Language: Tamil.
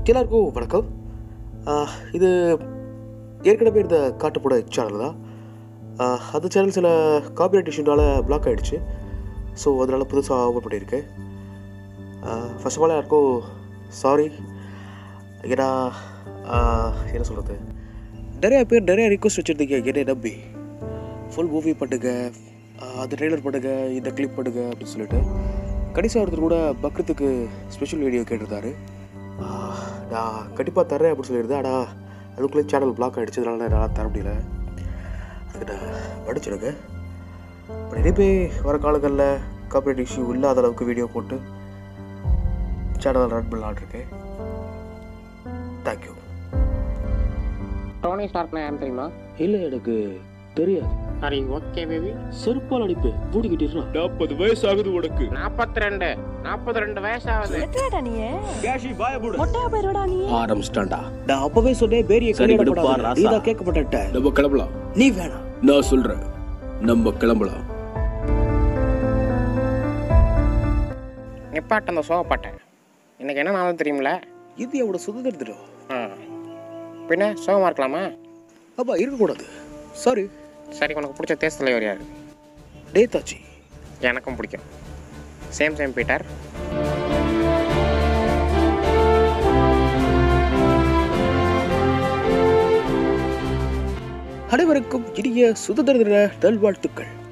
எல்லாருக்கும் வணக்கம் ஆஹ், இது ஏற்கனவே இந்த காட்டுப்பட சேனல் தான் ஆஹ், அந்த சேனல் சில காப்பிரைட் இஷ்யூனால பிளாக் ஆகிடுச்சு ஸோ அதனால் புதுசாக ஓப்பன் பண்ணியிருக்கேன் ஃபர்ஸ்ட் ஆஃப் ஆல் யாருக்கும் சாரி ஏன்னா ஆஹ், என்ன சொல்கிறது நிறைய பேர் நிறைய ரிக்வஸ்ட் வச்சுருந்தீங்க என்னை நம்பி ஃபுல் மூவி பண்ணுங்க ஆஹ், அந்த ட்ரெய்லர் பண்ணுங்க இந்த கிளிப் பண்ணுங்க அப்படின்னு சொல்லிட்டு கடைசியாக ஒருத்தர் கூட பக்ரத்துக்கு ஸ்பெஷல் வீடியோ கேட்டிருந்தாரு ஆஹ், நான் கண்டிப்பாக தரேன் அப்படின்னு சொல்லியிருந்தேன் ஆனால் அதுக்குள்ளே சேனல் பிளாக் ஆகிடுச்சு அதனால என்னால் தர முடியல அதுக்கு நான் படிச்சிடுங்க இப்போ இனிமே வர காலங்களில் காப்பரேட் இஷ்யூ இல்லாத அளவுக்கு வீடியோ போட்டு சேனல் ரன் பண்ணலான்னு இருக்கேன் தேங்க்யூ டோனி ஸ்டார்க்னா யாரும் தெரியுமா இல்லை எனக்கு தெரியாது ஆர் யூ ஓகே பேபி செருப்பால் அடிப்பேன் மூடிக்கிட்டீங்களா நாற்பது வயசு ஆகுது உனக்கு நாற்பத்தி ரெண்டு நாற்பத்தி ரெண்டு வயசாகுது எத்தனைடா நீ மொட்டையா போயிருடா நீ ஆரம்பிச்சிட்டான்டா நான் அப்பவே சொன்னேன் பேரிய சரி, கல்யாணம் விடுப்பா, பண்ணாத. ராசா. நீ தான் கேட்க மாட்டேன்ட்ட நம்ம கிளம்பலாம் நீ வேணாம் நான் சொல்றேன் நம்ம கிளம்பலாம் நிப்பாட்ட அந்த சோகப்பாட்டேன் இன்னைக்கு என்ன நாளும் தெரியுமில இந்தியாவோட சுதந்திர தினம் ஆ பின்ன சோகமாக இருக்கலாமா ஆமா இருக்கக்கூடாது சாரி சரி உனக்கு பிடிச்ச தேச தலைவர் யார் நேதாஜி எனக்கும் பிடிக்கும் சேம் சேம் பீட்டர் அனைவருக்கும் இனிய சுதந்திர தின நல்வாழ்த்துக்கள்